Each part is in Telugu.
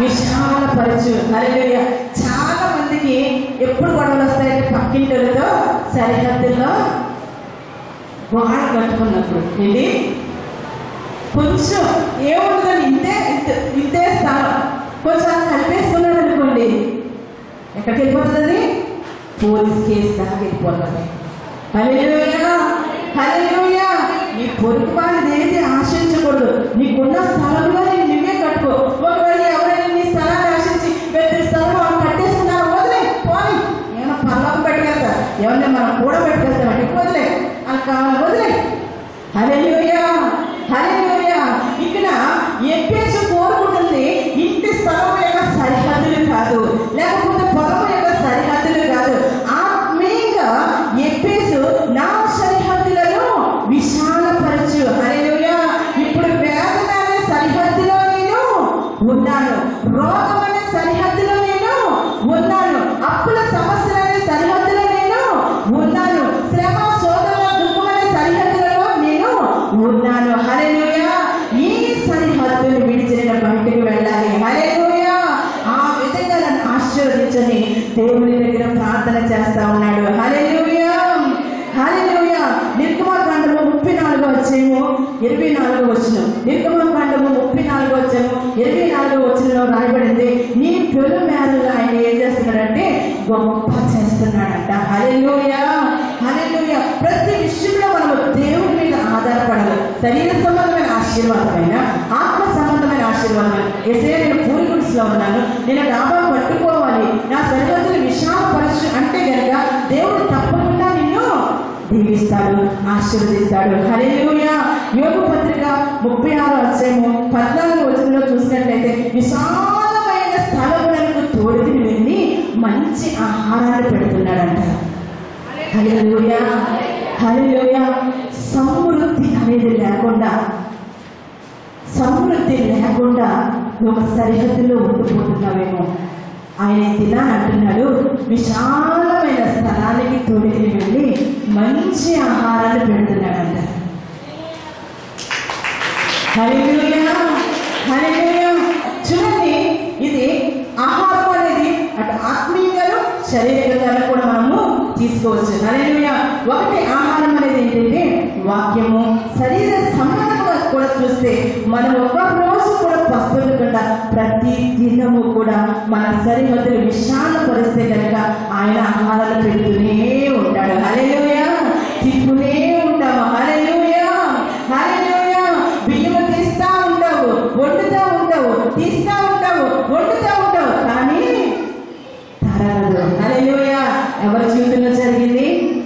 విశాలపరచు హల్లెలూయ చాలా మందికి ఎప్పుడు గొడవలు వస్తాయంటే పక్కింటితో సరిహద్దుల్లో గోడ కట్టుకున్నప్పుడు ఏంటి కొంచెం ఏముంటుందని ఇంతే ఇంత- ఇంతే స్థలం కొంచెం అది కలిపేసుకున్నాడు అనుకోండి ఎక్కడికి వెళ్ళిపోతుంది పోలీస్ కేసు దాకా వెళ్ళిపోతుంది హల్లెలూయా హల్లెలూయా నీ పొరుగు వారిని ఏది ఆశించకూడదు నీకున్న స్థలంలో నేను నువ్వే కట్టుకో ఒకవేళ ఎవరైనా నీ స్థలాన్ని ఆశించి పెద్ద స్థలం వాళ్ళు కట్టేస్తున్నారు వదిలే పోనీ ఏమైనా పర్లోకి పెట్టుకెళ్తా ఎవరిని మనం కూడా పెట్టుకెళ్తామంటే వదిలే అది కావాలి వదిలే హల్లెలూయా హల్లెలూయా ఇక్కడ ఎప్పేసి కోరుకుంటుంది ఇంటి స్థలం యొక్క సరిహద్దులు కాదు లేకపోతే పొలం యొక్క సరిహద్దులు కాదు ఆత్మీయంగా ఎప్పేసు నా సరిహద్దులను విశాలపరచు హల్లెలూయా ఇప్పుడు వేదన అనే సరిహద్దులో నేను ఉన్నాను రోగం అనే సరిహద్దులో నేను ఉన్నాను అప్పుల సమస్యలు అనే సరిహద్దులో నేను ఉన్నాను శ్రమ శోధన దుఃఖం అనే సరిహద్దులలో నేను ఉన్నాను హల్లెలూయా ఈ సరిహద్దుని విడిచి నేను బయటకు వెళ్ళాలి హల్లెలూయా ఆ విధంగా నన్ను ఆశీర్వదించని దేవుని దగ్గర ప్రార్థన చేస్తా ఉన్నాడు హల్లెలూయా హల్లెలూయా నిర్గమకాండము ముప్పై నాలుగో వచ్చేమో ఇరవై నాలుగో వచ్చిన నిర్గమకాండము ముప్పై నాలుగో వచ్చేమో ఇరవై నాలుగో వచ్చినలో రాయబడింది నీ పెరు మేరలు ఆయన ఏం చేస్తున్నాడంటే గొప్ప చేస్తున్నాడంట హల్లెలూయా హల్లెలూయా ప్రతి విషయంలో మనము దేవుని మీద ఆధారపడాలి శరీర సంబంధమైన ఆశీర్వాదమైన ఆత్మ సంబంధమైన ఆశీర్వాదమైన ఎసే నేను పూర్వీకుడిలో ఉన్నాను నేను డాబా పట్టుకోవాలి నా సరిహద్దులు విశాలపరచు అంటే గనక దేవుడు తప్పకుండా నిన్ను దీవిస్తాడు ఆశీర్వదిస్తాడు హల్లెలూయా యోగ పత్రిక ముప్పై ఆరు అధ్యాయము పద్నాలుగు వచనంలో చూసినట్లయితే విశాలమైన స్థలములకు తోడుకుని వెళ్ళి మంచి ఆహారాన్ని పెడుతున్నాడంట హల్లెలూయా హల్లెలూయా సమృద్ధి అనేది లేకుండా సమృద్ధి లేకుండా ఒక సరిహద్దులో ఉండిపోతున్నావేమో ఆయన తినా అంటున్నాడు విశాలమైన స్థలానికి తోడికి వెళ్ళి మంచి ఆహారాన్ని పెడుతున్నాడంట హల్లెలూయా హల్లెలూయా చూడండి ఇది ఆహారం అనేది అటు ఆత్మీయంగాను శరీరంగాను కూడా మనము తీసుకోవచ్చు హల్లెలూయా ఒకటి ఆహారం అనేది ఏంటంటే వాక్యము శరీర సంబంధంగా కూడా చూస్తే మనం ఒక రోజు కూడా పస్తుండకుండా ప్రతి దినము కూడా మన సరిహద్దులు విశాలపరిస్తే కనుక ఆయన ఆహారాలు పెడుతూనే ఉంటాడు హల్లెలూయా తిప్పునే ఉంటాము హల్లెలూయా హల్లెలూయా బియ్యం తీస్తా ఉంటావు వండుతా ఉంటావు తీస్తా ఉంటావు వండుతా ఉంటావు కానీ తరగదు హల్లెలూయా ఎవరి జీవితంలో జరిగింది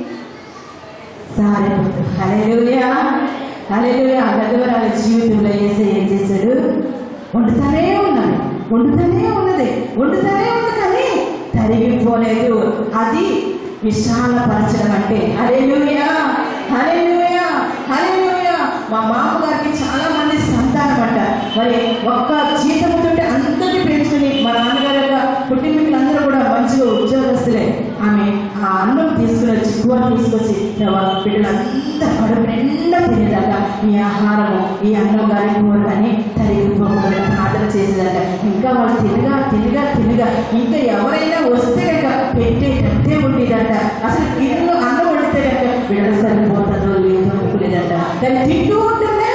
సారెపోతు హల్లెలూయా హల్లెలూయా గదవరాల జీవితంలో ఏసై ఏం చేశాడు వండుతానే ఉన్నాడు వండుతానే ఉన్నది వండుతానే ఉంది కానీ తరిగిపోలేదు అది విశాలపరచడం అంటే హల్లెలూయా హల్లెలూయా హల్లెలూయా మా మామగారికి చాలా మంది సంతానం అంట మరి ఒక్క జీతంతో అందరినీ పెంచుకుని మా నాన్నగారు యొక్క కుటుంబీకులందరూ కూడా మంచిగా ఉద్యోగస్తులే ఆమె ఆ అన్నం తీసుకుని వచ్చి కూర తీసుకొచ్చి వాళ్ళ బిడ్డలంతా కడుపు నిండా తినేదాకా ఈ ఆహారము ఈ అన్నం కానీ కూర కానీ తరిగిపోకుండా ప్రార్థన చేసేదాకా ఇంకా వాళ్ళు తినగా తినగా తినగా ఇంకా ఎవరైనా వస్తే కనుక పెట్టేటట్టే ఉండేదంట అసలు ఇల్లు అన్నం వండితే కనుక బిడ్డలు సరిపోతుందో లేదో అనుకునేదంట కానీ తింటూ ఉంటుందే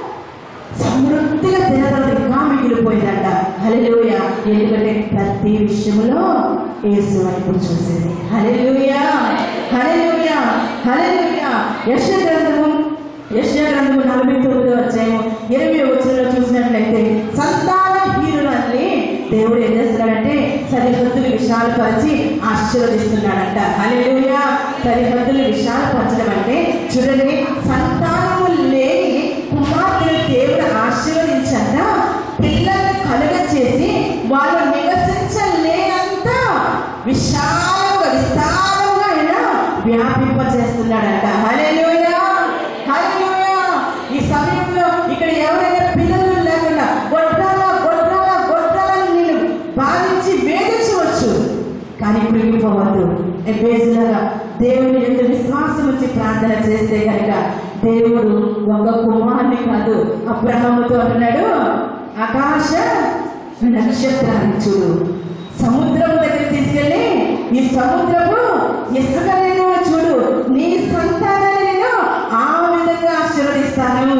సమృద్ధిగా తినగలదు ఇంకా మిగిలిపోయిందంట హల్లెలూయ ఎందుకంటే ప్రతి విషయంలో యేసు వైపు చూసేది హల్లెలూయ హల్లెలూయ హల్లెలూయ యశ గ్రంథము యశ గ్రంథము నలభై తొమ్మిదో అధ్యాయము ఇరవై వచ్చిన చూసినట్లయితే సంతాన హీరులని దేవుడు ఏం చేస్తున్నాడంటే సరిహద్దులు విశాలపరిచి ఆశీర్వదిస్తున్నాడంట హల్లెలూయ సరిహద్దులు విశాలపరచడం అంటే చూడండి సంతానము లేని కుమార్తెను దేవుడు ఆశీర్వదించంట పిల్లల్ని కలుగ చేసి వాళ్ళు నివసించలేనంత విశాలంగా విస్తారంగా ఆయన వ్యాపింపజేస్తున్నాడంట హల్లెలూయా హల్లెలూయా ఈ సమయంలో ఇక్కడ ఎవరైనా పిల్లలు లేకుండా గొడ్రాల గొడ్రాల గొడ్రాలని నేను బాధించి వేధించవచ్చు కానీ కృంగిపోవద్దు ఎబ్బేజులాగా దేవుని ఎందు విశ్వాసం వచ్చి ప్రార్థన చేస్తే కనుక దేవుడు ఒక కుమారుని కాదు అబ్రహముతో అంటున్నాడు ఆకాశ నక్షత్రాన్ని చూడు సముద్రం దగ్గర తీసుకెళ్ళి ఈ సముద్రపు ఇసుక నేను చూడు నీ సంతానాన్ని నేను ఆ విధంగా ఆశీర్వదిస్తాను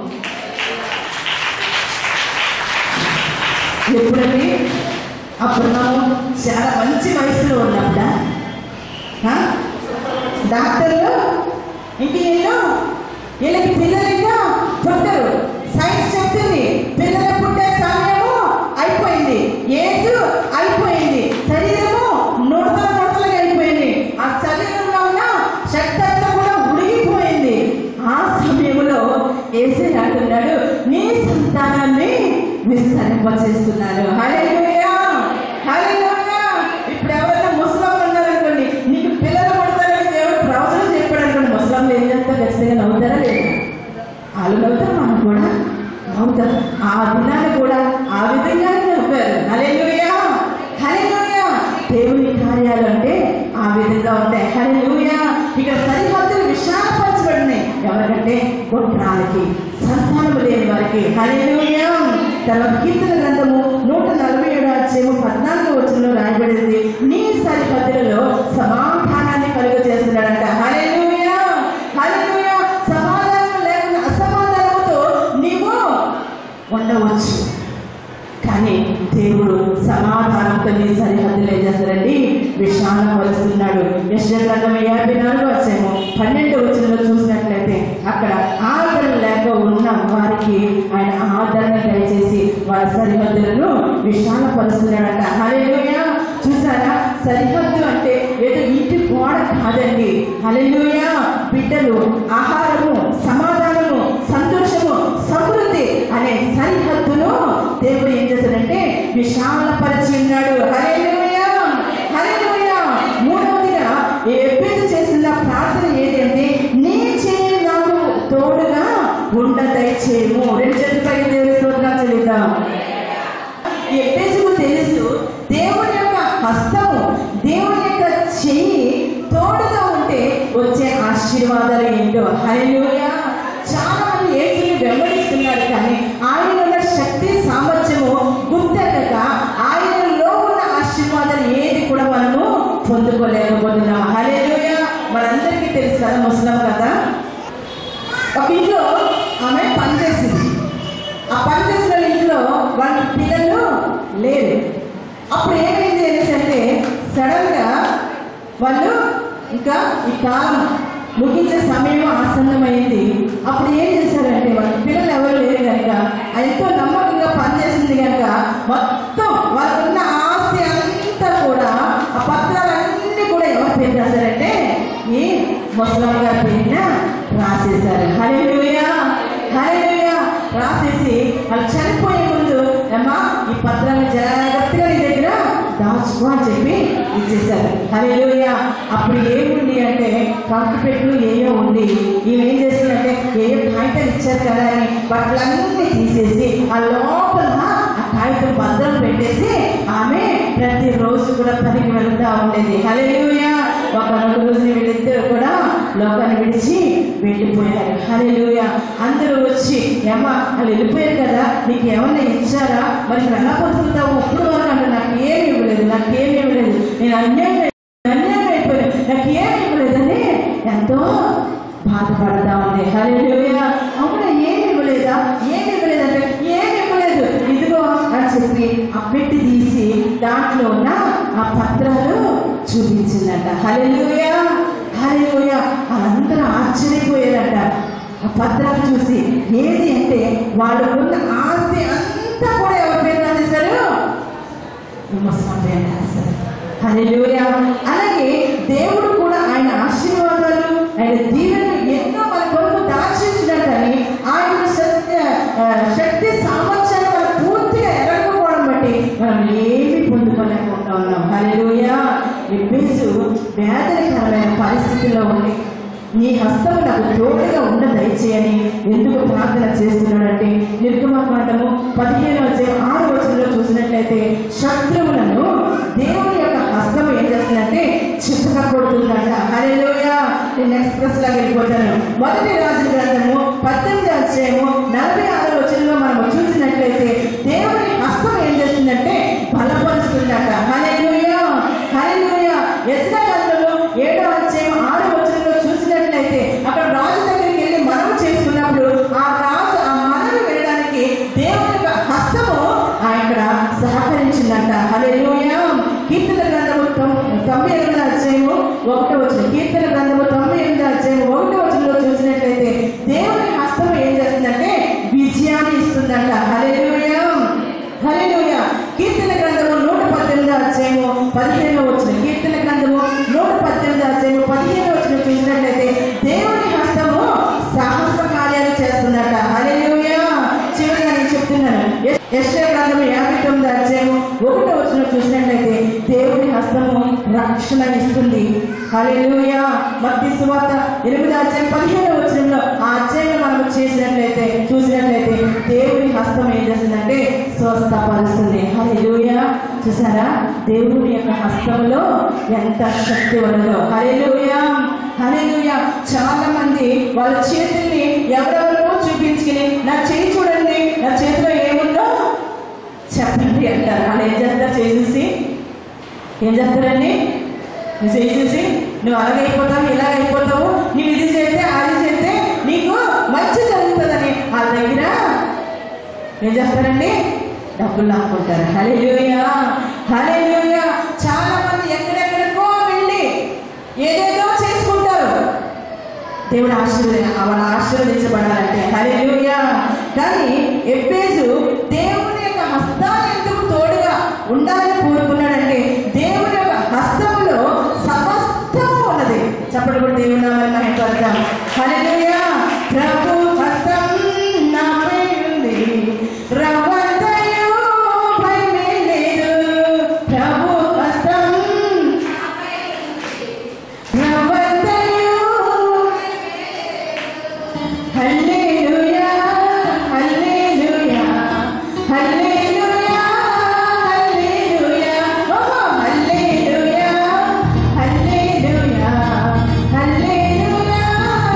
ఎప్పుడండి అప్పుడు మనం చాలా మంచి వయసులో ఉన్నప్పుడా ఆ? డాక్టర్లు ఇంటి ఎన్నో వీళ్ళకి పిల్లలు ఇంకా పుట్టరు సైన్స్ చెప్తుంది పిల్లలు పుట్టే సమయము అయిపోయింది ఏజ్ అయిపోయింది శరీరము నుడతల నుడతలుగా అయిపోయింది ఆ శరీరంలో ఉన్న శక్తి అంతా కూడా ఉడిగిపోయింది ఆ సమయంలో ఏసే అంటున్నాడు నీ సంతానాన్ని విస్తరింపచేస్తున్నాను హల్లెలూయా హల్లెలూయా ఇప్పుడు ఎవరైనా ముసలం ఉన్నారనుకోండి నీకు పిల్లలు పడతారని దేవుడు ప్రవచనం చెప్పాడు అనుకోండి ముసలంలో ఏం చేస్తారు ఖచ్చితంగా నవ్వుతారా లేదా వాళ్ళు నవ్వుతారు మనం కూడా నవ్వుతారు ఆ దినాన్ని కూడా ఆ విధంగానే నవ్వారు హల్లెలూయా హల్లెలూయా దేవుని కార్యాలు అంటే ఆ విధంగా ఉంటాయి హల్లెలూయా ఇక్కడ సరిహద్దులు విశాలపరచబడినాయి ఎవరికంటే గొడ్రాలకి సంతానము లేని వారికి హల్లెలూయా తన కీర్తన గ్రంథము నూట నలభై ఏడు అధ్యాయము పద్నాలుగు వచనంలో రాయబడింది నీ సరిహద్దులలో సమాధానాన్ని కలుగ చేస్తున్నాడంట హల్లెలూయా హల్లెలూయా సమాధానం లేకుండా అసమాధానంతో నీవు ఉండవచ్చు కానీ దేవుడు సమాధానంతో నీ సరిహద్దులు ఏం చేస్తారండి విశాలపరుస్తున్నాడు యశ్వగ్రంథం యాభై నాలుగు వచ్చాము పన్నెండు వచ్చినలో చూసినట్లయితే అక్కడ ఆదరణ లేక ఉన్న వారికి ఆయన ఆదరణ దయచేసి వారి సరిహద్దులను విశాలపరుస్తున్నాడంట హల్లెలూయా చూసారా సరిహద్దు అంటే ఏదో ఇంటి గోడ కాదండి హల్లెలూయా బిడ్డలు ఆహారము సమాధానము సంతోషము సమృద్ధి అనే సరిహద్దును దేవుడు ఏం చేశాడంటే విశాలపరిచి ఉన్నాడు హల్లెలూయా హల్లెలూయా మూడవదిగా ఎప్పుడు చేసిన ప్రార్థన ఏది అంటే నీ చేయి నాకు తోడుగా ఉండ దయచేయము రెండు చేతులపై దేవుని స్తోత్రాలు చెల్లిద్దాం ఎప్పేసుకు తెలుసు దేవుని యొక్క హస్తము దేవుని యొక్క చెయ్యి తోడుగా ఉంటే వచ్చే ఆశీర్వాదాలు ఏంటో హల్లెలూయా చాలా మంది యేసుని వెంబడిస్తున్నారు కానీ ఆయన ఉన్న శక్తి సామర్థ్యము గుర్తెరగక ఆయనలో ఉన్న ఆశీర్వాదాలు ఏది కూడా మనము పొందుకోలేకపోతున్నాం హల్లెలూయా మనందరికీ తెలుసు కదా ముస్లిం కదా ఒక ఇంట్లో ఆమె పనిచేసింది ఆ పనిచేసిన ఇంట్లో వాళ్ళ పిల్లలు లేరు అప్పుడు ఏమైంది అనేసి అంటే సడన్ గా వాళ్ళు ఇంకా ఈ కాలం ముగించే సమయం ఆసన్నమైంది అప్పుడు ఏం చేశారంటే వాళ్ళ పిల్లలు ఎవరు లేరు కనుక అది ఎంతో నమ్మకంగా పనిచేసింది కనుక మొత్తం వాళ్ళకున్న ఆస్తి అంతా కూడా ఆ పత్రాలన్నీ కూడా ఎవరు పేరు రాశారంటే ఈ ముసలమ్మ గారి పేరున రాసేశారు హల్లెలూయా హల్లెలూయా రాసేసి వాళ్ళు చనిపోయే ముందు అమ్మా ఈ పత్రాన్ని జాగ్రత్తగా నీ దగ్గర దాచుకో అని చెప్పి ఇచ్చేశారు హల్లెలూయా అప్పుడు ఏముంది అంటే కాకి పెట్టులు ఏయో ఉంది ఈమె ఏం చేసిందంటే ఏయో కాగితాలు ఇచ్చారు కదా అని బట్టలన్నీ తీసేసి ఆ లోపల ఆ కాగితం భద్రం పెట్టేసి ఆమె ప్రతిరోజు కూడా పనికి వెళ్తా ఉండేది హల్లెలూయా ఒక రెండు రోజులు వీళ్ళిద్దరు కూడా లోకాన్ని విడిచి వెళ్ళిపోయారు హల్లెలూయా అందరూ వచ్చి ఏమ్మ వాళ్ళు వెళ్ళిపోయారు కదా నీకు ఏమన్నా ఇచ్చారా మరి నువ్వు ఎలా బతుకుతావు ఇప్పుడు వరకు అంటే నాకు ఏమి ఇవ్వలేదు నాకు ఏమి ఇవ్వలేదు నేను అన్యాయం అన్యాయం అయిపోయాను నాకు ఏమి ఇవ్వలేదని ఎంతో బాధపడతా ఉంది హల్లెలూయా అవునా ఏమి ఇవ్వలేదా ఏమి ఇవ్వలేదంటే ఏమి ఇవ్వలేదు ఇదిగో అని చెప్పి ఆ పెట్టి తీసి దాంట్లో ఉన్న ఆ పత్రాలు చూపించిందంట హల్లెలూయా హల్లెలూయా వాళ్ళందరూ ఆశ్చర్యపోయారంట ఆ పత్రాలు చూసి ఏది అంటే వాళ్ళకున్న ఆస్తి అంతా కూడా ఎవరి పేరు రాసేశారు ముస్లిం పేరు రాశారు హల్లెలూయా అలాగే దేవుడు కూడా ఆయన ఆశీర్వాదాలు ఆయన దీవెనలు ఎన్నో మన కొరకు దాచించినట్టని ఆయన శక్తి ఆ, శక్తి సామర్థ్యాన్ని మనం పూర్తిగా ఎరగకపోవడం బట్టి మనం ఏమి పొందుకోలేకుండా ఉన్నాం హల్లెలూయా ఎబ్బేసు వేదనకరమైన పరిస్థితుల్లో ఉంది నీ హస్తము నాకు తోడుగా ఉండ దయచేయని ఎందుకు ప్రార్థన చేస్తున్నాడంటే నిర్గమకాండము పదిహేను వచ్చే ఆరు వచనంలో చూసినట్లయితే శత్రువులను దేవుని యొక్క హస్తం ఏం చేస్తుందంటే చిత్తగా కొడుతుందంట హల్లెలూయా నేను ఎక్స్ప్రెస్ లాగా వెళ్ళిపోతాను మొదటి రాజు గ్రంథము పద్దెనిమిది అధ్యాయము నలభై ఆరు వచనంలో మనం చూసినట్లయితే దేవుని హస్తం ఏం చేస్తుందంటే ఎస్రా గ్రంథంలో ఏడో అధ్యాయం ఆరో వచనంలో చూసినట్లయితే అక్కడ రాజు దగ్గరికి వెళ్ళి మనవి చేసుకున్నప్పుడు ఆ రాజు ఆ మనవి వినడానికి దేవుని యొక్క హస్తము ఆ ఇక్కడ సహకరించిందంట హల్లెలూయా కీర్తన గ్రంథము తొం- తొంభై ఎనిమిది అధ్యాయము ఒకటో వచ్చిన కీర్తన గ్రంథము తొంభై ఎనిమిది అధ్యాయము ఒకటో వచనంలో చూసినట్లయితే దేవుని హస్తం ఏం చేస్తుందంటే విజయాన్ని ఇస్తుందంట హల్లెలూయా హల్లెలూయా కీర్తన గ్రంథము నూట పద్దెనిమిది అధ్యాయము పదిహేను వచ్చిన కీర్తన గ్రంథము నూట పద్దెనిమిది అధ్యాయము పదిహేను వచ్చిన చూసినట్లయితే దేవుని హస్తము సాహస కార్యాలు చేస్తుందట హల్లెలూయా చివరిగా నేను చెప్తున్నాను యెషయా గ్రంథము యాభై తొమ్మిది అధ్యాయము ఒకటో వచ్చిన చూసినట్లయితే దేవుని హస్తము రక్షణ ఇస్తుంది హల్లెలూయా మత్తి సువార్త ఎనిమిది అధ్యాయం పదిహేను వచనంలో ఆ అధ్యాయంలో మనం చేసినట్లయితే చూసినట్లయితే దేవుని హస్తం ఏం చేస్తుందంటే స్వస్థపరుస్తుంది హల్లెలూయా చూసారా దేవుని యొక్క హస్తంలో ఎంత శక్తి ఉన్నదో హల్లెలూయా హల్లెలూయా చాలా మంది వాళ్ళ చేతుల్ని ఎవరెవరికో చూపించుకుని నా చేయి చూడండి నా చేతిలో ఏముందో చెప్పండి అంటారు వాళ్ళు ఏం చేస్తారు చేసేసి ఏం చేస్తారండి నువ్వు చేసేసి నువ్వు అలాగైపోతావు ఇలాగైపోతావు నువ్వు ఇది చేస్తే అది చేస్తే నీకు మంచి జరుగుతుందని వాళ్ళ దగ్గర ఏం చేస్తారండి డబ్బులు లాక్కుంటారు హల్లెలూయా హల్లెలూయా చాలా మంది ఎక్కడెక్కడికో వెళ్ళి ఏదేదో చేసుకుంటారు దేవుడు ఆశీర్వద వాళ్ళ ఆశీర్వదించబడాలంటే హల్లెలూయా కానీ ఎబ్బేసు దేవుని యొక్క హస్తాలు ఎందుకు తోడుగా ఉండాలని కోరుకున్నాడంటే దేవుని యొక్క హస్తంలో సమస్తము ఉన్నది చెప్పండి కూడా దేవుని నామాన్ని మహిమపడతాం హల్లెలూయా ప్రభు హస్తం నాపై ఉంది రవ్వంతయు భయమే లేదు ప్రభు హస్తం రవ్వంతయు హల్లెలూయా హల్లెలూయా హల్లెలూయా హల్లెలూయా ఓహో హల్లెలూయా హల్లెలూయా హల్లెలూయా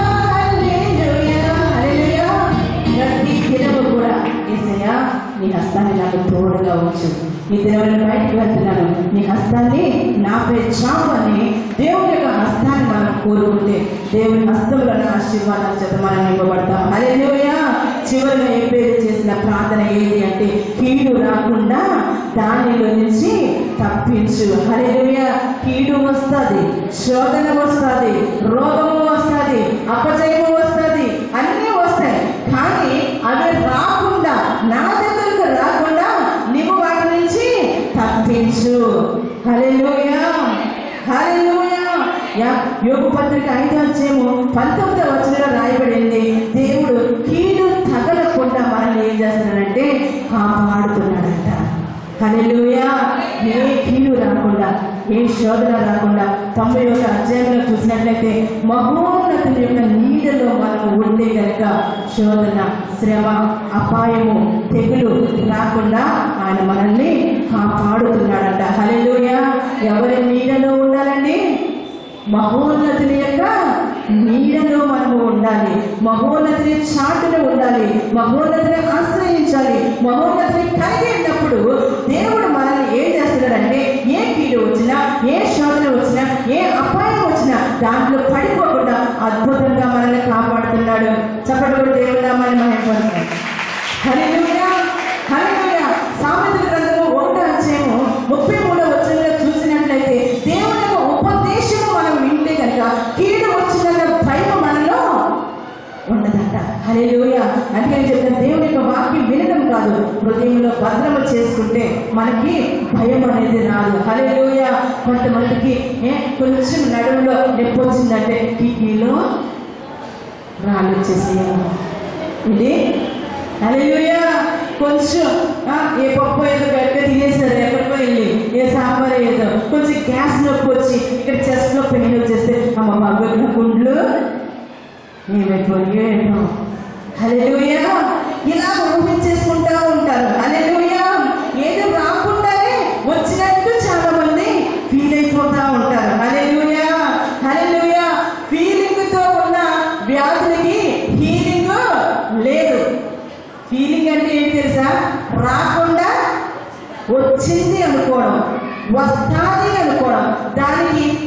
హల్లెలూయా హల్లెలూయా ప్రతి దినము కూడా యేసయ్యా నీ హస్తాన్ని నాకు తోడుగా ఉంచు ఈ దినములను బయటకు వెళ్తున్నాను నీ హస్తాన్ని నాపై చాపని దేవుని యొక్క హస్తాన్ని మనం కోరుకుంటే దేవుని హస్తంలో ఆశీర్వాదాల చేత మనం ఇవ్వబడతాం హల్లెలూయా చివరిగా ఎప్పేది చేసిన ప్రార్థన ఏంటి అంటే కీడు రాకుండా దానిలో నుంచి తప్పించు హల్లెలూయా కీడు వస్తుంది శోధన వస్తుంది రోగము వస్తుంది అపజయము వస్తుంది అన్నీ వస్తాయి కానీ అవి రాకుండా నా దగ్గరకు రాకుండా నీవు వాటి నుంచి తప్పించు హల్లెలూయా హల్లెలూయా యా- యోగు పత్రిక ఐదో అధ్యాయము పంతొమ్మిదో వచనంలో రాయబడింది దేవుడు కీడు తగలకుండా మనల్ని ఏం చేస్తున్నాడంటే కాపాడుతున్నాడంట హల్లెలూయా ఏ కీడు రాకుండా ఏ శోధన రాకుండా తొంభై ఒక అధ్యాయంలో చూసినట్లయితే మహోన్నతుని యొక్క నీడలో మనము ఉండే కనుక శోధన శ్రమ అపాయము తెగులు రాకుండా ఆయన మనల్ని కాపాడుతున్నాడంట హల్లెలూయా ఎవరి నీడలో ఉండాలండి మహోన్నతుని యొక్క నీడలో మనము ఉండాలి మహోన్నతుని చాటున ఉండాలి మహోన్నతిని ఆశ్రయించాలి మహోన్నతిని కలిగి ఉన్నప్పుడు దేవుడు మనల్ని ఏం చేస్తున్నాడంటే ఏ కీడు వచ్చినా ఏ శోధన వచ్చినా ఏ అపాయం వచ్చినా దాంట్లో పడిపోకుండా అద్భుతంగా మనల్ని కాపాడుతున్నాడు చెప్పడం కూడా దేవుడు నామాన్ని మహిమపడుతున్నాడు హల్లెలూయా హల్లెలూయా సామెతల గ్రంథము ఒకటో అధ్యాయము ముప్పై మూడో వచనంలో చూసినట్లయితే దేవుని యొక్క ఉపదేశము మనం వింటే కనుక కీడు వచ్చిన భయం మనలో ఉండదంట హల్లెలూయా అంటే నేను చెప్తాను దేవుని యొక్క వాక్యం వినడం కాదు హృదయంలో భద్రము చేసుకుంటే మనకి భయం అనేది రాదు హల్లెలూయా కొంతమందికి ఏ కొంచెం నడుములో నొప్పి వచ్చిందంటే కిడ్నీలో రాళ్ళు వచ్చేసేయాలి ఇది హల్లెలూయా కొంచెం ఆ, ఏ పప్పు ఏదో గట్టిగా తినేసారు ఎక్కడికో వెళ్ళి ఏ సాంబార్ ఏదో కొంచెం గ్యాస్ నొప్పి వచ్చి ఇక్కడ చెస్ట్ లో పెయిన్ వచ్చేస్తే అమ్మ మగ్గ గుండ్లు ఏమైపోయి ఏంటో హల్లెలూయా ఇలా ఊహించేసుకుంటా ఉంటారు హల్లెలూయా ఏదో రాకుండానే వచ్చినట్టు చాలా మంది ఫీల్ అయిపోతా ఉంటారు హల్లెలూయా హల్లెలూయా ఫీలింగ్ తో ఉన్న వ్యాధులకి హీలింగ్ లేదు ఫీలింగ్ అంటే ఏంటి తెలుసా రాకుండా వచ్చింది అనుకోవడం వస్తాది అనుకోవడం దానికి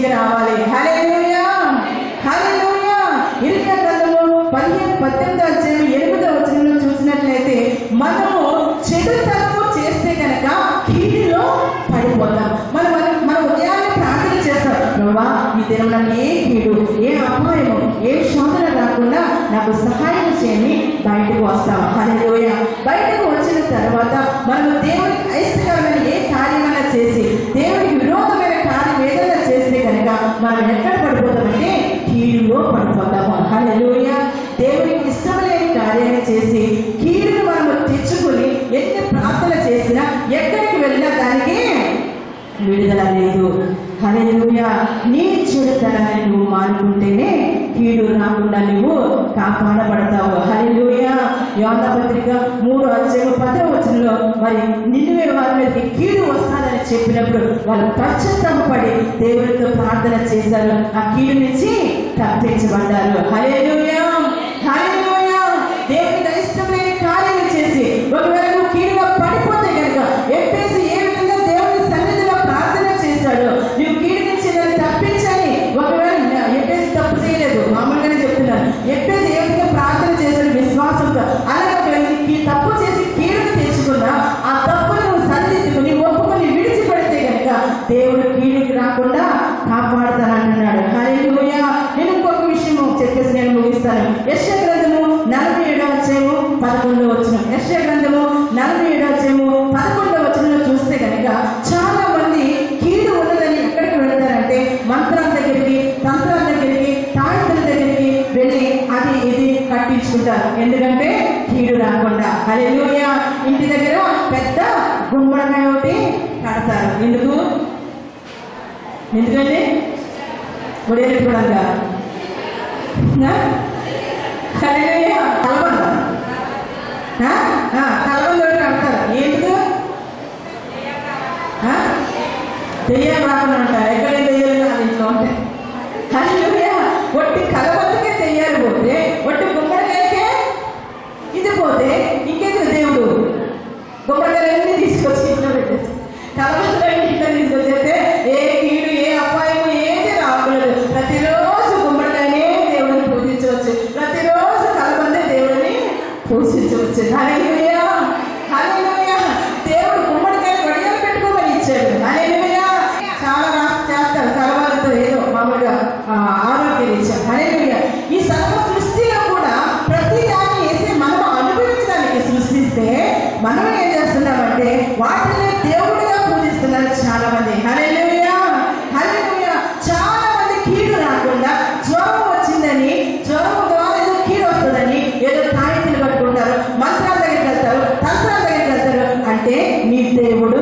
దిగి రావాలి హల్లెలూయా హల్లెలూయా ఇరిమియా గ్రంథము పదిహేను పద్దెనిమిది అధ్యాయం ఎనిమిదో వచనంలో చూసినట్లయితే మనము చెడు తప్పు చేస్తే కనుక కీడులో పడిపోతాం మనం మనం- మన ఉదయాన్నే ప్రార్థన చేస్తాం ప్రభా ఈ దినం నాకు ఏ కీడు ఏ అపాయము ఏ శోధన రాకుండా నాకు సహాయం చేయని బయటకు వస్తాం హల్లెలూయా బయటకు వచ్చిన తర్వాత మనము దేవునికి అయిష్టకరమైన ఏ కార్యమైనా చేసి దేవునికి విరోధమైన కార్యం ఏదైనా చేస్తే కనుక మనం ఎక్కడ పడిపోతామంటే కీడులో పడిపోతాము హల్లెలూయా దేవునికి ఇష్టం లేని కార్యాన్ని చేసి కీడును మనము తెచ్చుకొని ఎన్ని ప్రార్థన చేసినా ఎక్కడికి వెళ్ళినా దానికి విడుదల లేదు హల్లెలూయా నీ చెడుతనాన్ని నువ్వు మానుకుంటేనే కీడు రాకుండా నువ్వు కాపాడబడతావు హల్లెలూయా యోన పత్రిక మూడు అధ్యాయం పదో వచనంలో మరి నిన్నువే వారి మీదకి కీడు వస్తాదని చెప్పినప్పుడు వాళ్ళు పశ్చాత్తాపడి దేవుడితో ప్రార్థన చేశారు ఆ కీడు నుంచి తప్పించబడ్డారు హల్లెలూయా హల్లెలూయా దేవునికి ఇష్టమైన కార్యం చేసి ఒకవేళ నువ్వు కీడుగా పడిపోతే కనుక ఎప్పేసి ఏ విధంగా దేవుని సన్నిధిలో ప్రార్థన చేశాడు నువ్వు కీడు నుంచి నన్ను తప్పించని ఒకవేళ ఎప్పేసి తప్పు చేయలేదు మామూలుగానే చెప్తున్నాను ఎప్పేసి ఏ విధంగా ప్రార్థన చేశాడు విశ్వాసంతో అలాగే ఒకవేళ నీకు ఈ తప్పు చేసి కీడును తెచ్చుకున్నా ఆ తప్పును నువ్వు సరిదిద్దుకుని ఒప్పుకొని విడిచిపెడితే కనుక దేవుడు కీడుకి రాకుండా కాపాడుతానంటున్నాడు హల్లెలూయా నేను ఇంకొక విషయం చెప్పేసి నేను ముగిస్తాను యశ గ్రంథము నలభై ఏడో అధ్యాయము పదకొండో వచ్చిన యశ గ్రంథము నలభై ఏడో అధ్యాయము పదకొండో వచనంలో చూస్తే కనుక చాలా మంది కీడు ఉన్నదని ఎక్కడికి వెళ్తారంటే మంత్రాల దగ్గరికి తంత్రాల దగ్గరికి తాయితుల దగ్గరికి వెళ్ళి అది ఇది కట్టించుకుంటారు ఎందుకంటే కీడు రాకుండా హల్లెలూయా ఇంటి దగ్గర పెద్ద గుమ్మడికాయ ఒకటి కడతారు ఎందుకు ఎందుకండి ఉడేరుకోవడంగా హల్లెలూయా కలబంద ఆ? ఆ, కలబంద ఒకటి కడతారు ఎందుకు ఆ? దెయ్యం రాకుండా అంటారు ఎక్కడ దెయ్యాలు కాదు ఇంట్లో ఉంటాయి హల్లెలూయా ఒట్టి కలబందకే దెయ్యాలు పోతే ఒట్టి గుమ్మడికాయకే ఇది పోతే ఇంకెందుకు దేవుడు గుమ్మడికాయలన్నీ తీసుకొచ్చి ఇంట్లో పెట్టేసి కలబందలన్నీ ఇంట్లో తీసుకొచ్చేస్తే ఏ కీడు ఏ అపాయం ఏది రాకూడదు ప్రతిరోజు గుమ్మడికాయనే దేవుడిని పూజించవచ్చు ప్రతిరోజు కలబందే దేవుడిని పూజించవచ్చు హల్లెలూయా హల్లెలూయా దేవుడు గుమ్మడికాయలు వడియాలు పెట్టుకోమని ఇచ్చాడు హల్లెలూయా చాలా రాసి చేస్తారు కలవాలతో ఏదో మామూలుగా ఆ, ఆరోగ్య రీత్యా హల్లెలూయా ఈ సర్వ సృష్టిలో కూడా ప్రతి దాన్ని వేసి మనం అనుభవించడానికి సృష్టిస్తే మనం ఏం చేస్తున్నామంటే వాటిని దేవుడిగా పూజిస్తున్నారు చాలా మంది హల్లెలూయా హల్లెలూయా చాలా మంది కీడు రాకుండా జ్వరం వచ్చిందని జ్వరం ద్వారా ఏదో కీడు వస్తుందని ఏదో తాయితీలు కట్టుకుంటారు మంత్రాల దగ్గరికి వెళ్తారు తంత్రాల దగ్గరికి వెళ్తారు అంటే మీ దేవుడు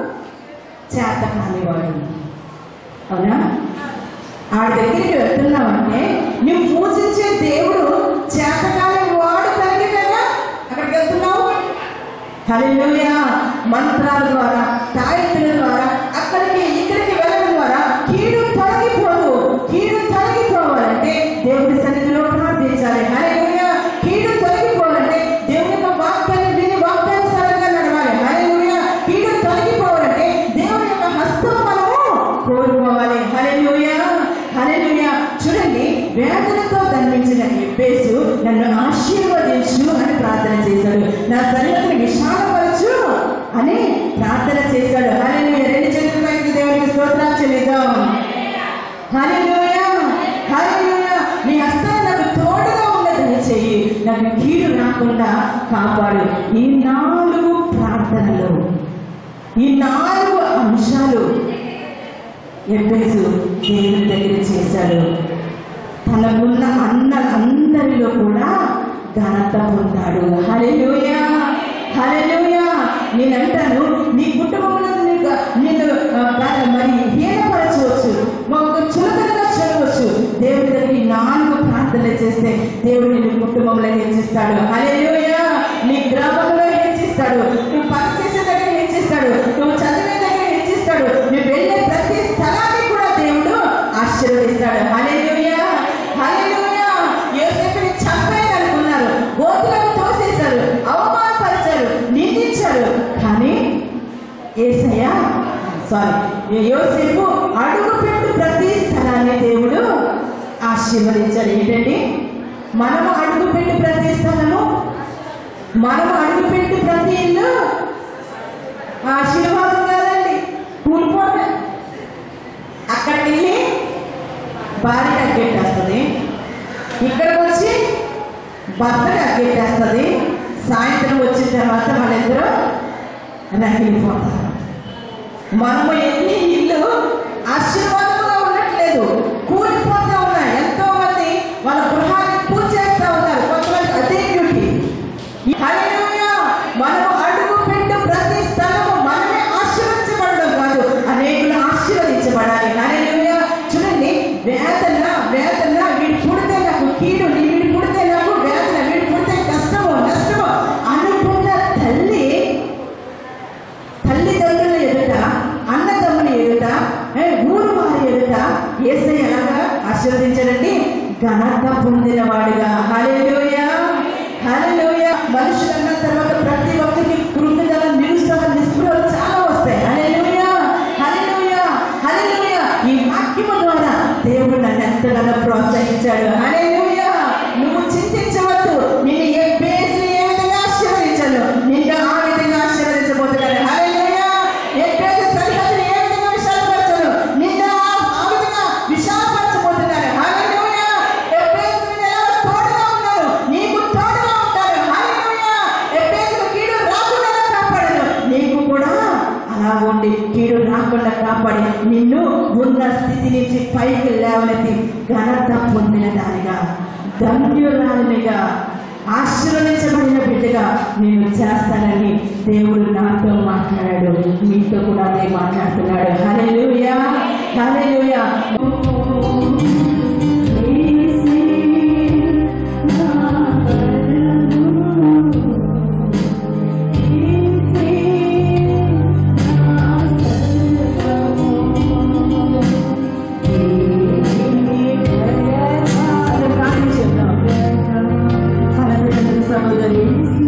చేత కానివాడు అవునా ఆడి దగ్గరికి వెళ్తున్నావంటే నువ్వు పూజించే దేవుడు చేతకాని వాడు కలిగి కదా అక్కడికి వెళ్తున్నావు హల్లెలూయా మంత్రాల ద్వారా తాయితుల ద్వారా అక్కడికి ఇక్కడికి వెళ్ళడం ద్వారా కీడు తొలగిపోదు కీడు తొలగిపోవాలంటే దేవుడి సన్నిధిలో ప్రార్థించాలి హల్లెలూయా కీడు తొలగిపోవాలంటే దేవుని యొక్క వాక్యాన్ని విని వాక్యానుసారంగా నడవాలి హల్లెలూయా కీడు తొలగిపోవాలంటే దేవుని యొక్క హస్తం మనము కోరుకోవాలి హల్లెలూయా హల్లెలూయా చూడండి వేదనతో దండించిన ఎబ్బేసు నన్ను ఆశీర్వదించు అని ప్రార్థన చేశాడు నా సరిహద్దుని విశాలపరచు అని ప్రార్థన చేశాడు హల్లెలూయా రెండు చేతుల పైకి దేవునికి స్తోత్రాలు చెల్లిద్దాం హల్లెలూయా హల్లెలూయా నీ హస్తాన్ని నాకు తోడుగా ఉన్నదని చెయ్యి నాకు కీడు రాకుండా కాపాడు ఈ నాలుగు ప్రార్థనలు ఈ నాలుగు అంశాలు ఎబ్బేసు దేవుని దగ్గర చేశాడు తనకున్న అన్నలందరిలో కూడా ఘనత పొందాడు హల్లెలూయా హల్లెలూయా నేనంటాను నీ కుటుంబంలో నీకు నిన్ను ఆ, గా- మరి హీనపరచవచ్చు ఒక చులకనగా చూడవచ్చు దేవుడి దగ్గర ఈ నాలుగు ప్రార్థనలు చేస్తే దేవుడు నిన్ను కుటుంబంలో హెచ్చిస్తాడు హల్లెలూయా నీ గ్రామంలో హెచ్చిస్తాడు నువ్వు పని చేసే దగ్గర హెచ్చిస్తాడు నువ్వు చదివే దగ్గర హెచ్చిస్తాడు నువ్వు వెళ్ళే ప్రతి స్థలాన్ని కూడా దేవుడు ఆశీర్వదిస్తాడు హల్లెలూయా హల్లెలూయా యోసేపుని చంపేయాలనుకున్నారు గోతులను తోసేశారు అవమానపరిచారు నిందించారు కానీ ఏసయ్య సారీ యోసేపు అడుగు పెట్టు ప్రతి స్థలం ఆశీర్వదించాడు ఏంటండి మనము అడుగుపెట్టి ప్రతి స్థలము మనము అడుగుపెట్టి ప్రతి ఇల్లు ఆశీర్వాదం కాదండి కూలిపోతే అక్కడికి వెళ్ళి భార్య అగ్గెట్టేస్తుంది ఇక్కడికి వచ్చి భర్తకి అగ్గెట్టేస్తుంది సాయంత్రం వచ్చిన తర్వాత వాళ్ళిద్దరూ రగిలిపోతారు మనము ఎన్ని ఇల్లు ఆశీర్వాదముగా ఉండట్లేదు కూలిపోతా ఉన్నాయి ఎంతో మంది వాళ్ళ గృహాన్ని పూజ చేస్తా ఉన్నారు కొంతమంది అదే డ్యూటీ హల్లెలూయా మనము అడుగు పెట్టు ప్రతి స్థలము మనమే ఆశీర్వదించబడడం కాదు అనేకులు ఆశీర్వదించబడాలి హల్లెలూయా చూడండి వేదన వేదన వీడు పుడితే నాకు కీడు వీడు పుడితే నాకు వేదన వీడు పుడితే కష్టము నష్టము అనుకున్న తల్లి తల్లిదండ్రుల ఎదుట అన్నదమ్ముల ఎదుట ఏ, ఊరు వారి ఎదుట ఏసై ఎలాగా ఆశీర్వదించాడండి ఘనత పొందినవాడుగా హల్లెలూయ హల్లెలూయ మనుషులు అన్న తర్వాత ప్రతి ఒక్కరికి కృతజ్ఞతలు నిరుత్సాహం నిస్పృహలు చాలా వస్తాయి హల్లెలూయ హల్లెలూయ హల్లెలూయ ఈ వాక్యము ద్వారా దేవుడు నన్ను ఎంతగానో ప్రోత్సహించాడు హల్లెలూయ నువ్వు చింతించవద్దు నిన్ను ఏ బేస్ని ఏ విధంగా ఆశీర్వదించాను నిన్ను ఆ విధంగా ఆశీర్వదించబోతున్నాడు హల్లెలూయా ఏ పేరు సరిహద్దులు ఏ విధంగా విశాలపరచను నిన్ను ఆ- ఆ విధంగా విశాలపరచబోతున్నాడు హల్లెలూయా ఏ పేరు మీద ఎలా తోడుగా ఉన్నాను నీకు తోడుగా ఉంటాడు హల్లెలూయా ఏ పేరు కీడు రాకుండా కాపాడను నీకు కూడా అలా ఉండి కీడు రాకుండా కాపాడి నిన్ను ఉన్న స్థితి నుంచి పైకి లేవనెత్తి ఘనత పొందిన దానిగా ధన్యురాలినిగా ఆశీర్వదించబడిన బిడ్డగా నేను చేస్తానని దేవుడు నాతో మాట్లాడాడు మీతో కూడా అదే మాట్లాడుతున్నాడు హల్లెలూయా హల్లెలూయా సహోదరి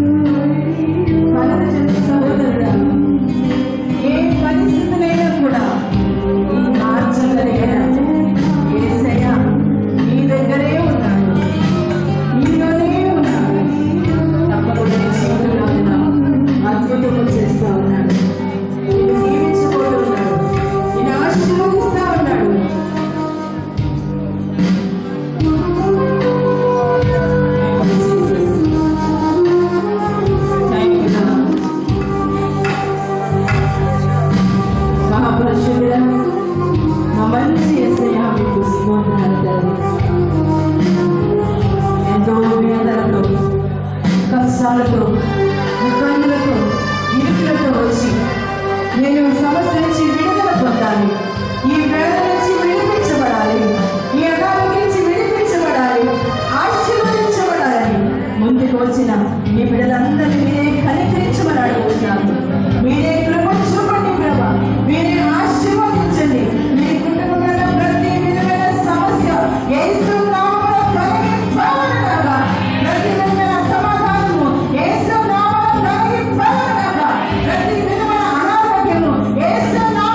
సహోదరుడా ఏ పరిస్థితులైనా కూడా మార్చగలిగిన యేసయ్య నీ దగ్గరే ఉన్నాడు నీలోనే ఉన్నాడు తప్పకుండా నీ జీవితంలో ఉన్న అద్భుతము చేస్తూ ఉన్నాడు నిన్ను దీవించబోతున్నాడు నిన్ను ఆశీర్వదిస్తూ ఉన్నాడు Thank you, Lord. మహాపురుషుడా మా మంచి ఎస్ఐ మీకు స్తోత్రాలు తండ్రి ఎంతో వేదనతో కష్టాలతో ఇబ్బందులతో ఇరుకులతో వచ్చి నేను సమస్య నుంచి విడుదల పొందాలి ఈ వేదన నుంచి విడిపించబడాలి ఈ అగాధం నుంచి విడిపించబడాలి ఆశీర్వదించబడాలని ముందుకు వచ్చిన ఈ బిడ్డలందరినీ మీరే కనికరించమని అడుగుతున్నాను మీరే కృప చూపండి ప్రభా మీరే ఆశీర్వదించండి మీ కుటుంబంలో ప్రతి విధమైన సమస్య యేసు నామములో తొలగిపోవునుగాక. ప్రతి విధమైన సమాధానము యేసు నామములో తొలగిపోవునుగాక. ప్రతి విధమైన అనారోగ్యము యేసు నామములో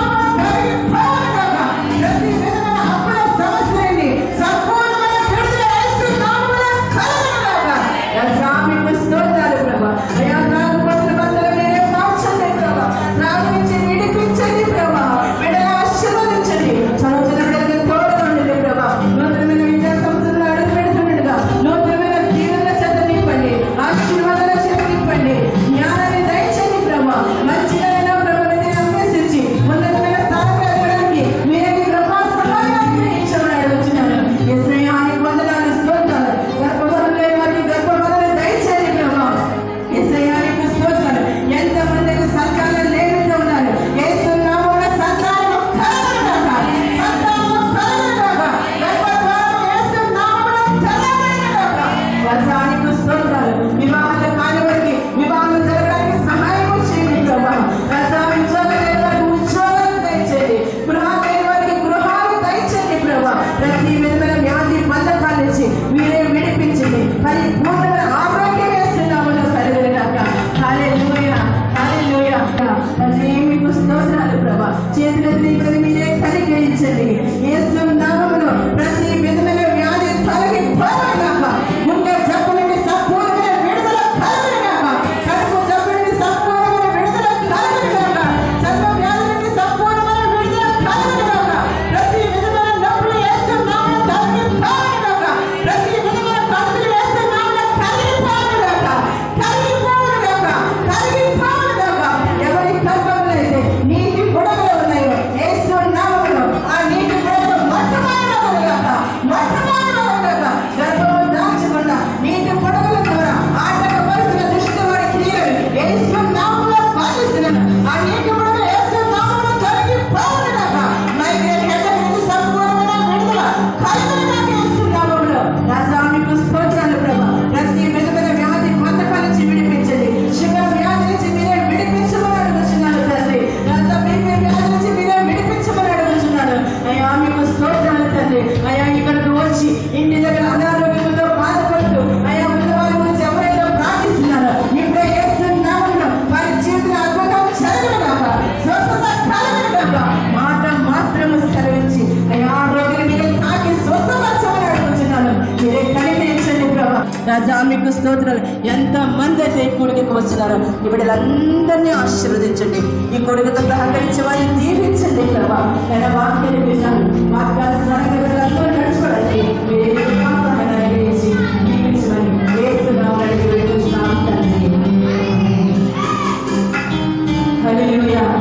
మీకు స్తోత్రాలు తండ్రి అయా ఇక్కడికి వచ్చి ఇంటి దగ్గర అనారోగ్యంతో బాధపడుతూ అయా ఉన్న వారి గురించి ఎవరైతే ప్రార్థిస్తున్నారో ఇప్పుడే వేస్తున్నాము వారి జీవితంలో అద్భుతం జరగడం స్వస్థత కలగడం మాట మాత్రము సెలవించి అయా రోగిని మీరు తాకి స్వస్థపరచమని అడుగుతున్నాను మీరే కనిపించండి ప్రభా రాజా మీకు స్తోత్రాలు ఎంత మంది అయితే ఈ కొడుకుకి వచ్చినారో ఈ బిడ్డలందరినీ ఆశీర్వదించండి ఈ కొడుకుతో సహకరించే వారిని దీవించండి ప్రభా నేను వాక్యాన్ని విన్నాను వాక్యాల సరళందరూ నడుచుకోవడానికి మీరే విశ్వాసాన్ని అనుగ్రహించి దీవించమని వేస్తున్నామని వేడుకుంటున్నాం తండ్రి హల్లెలూయా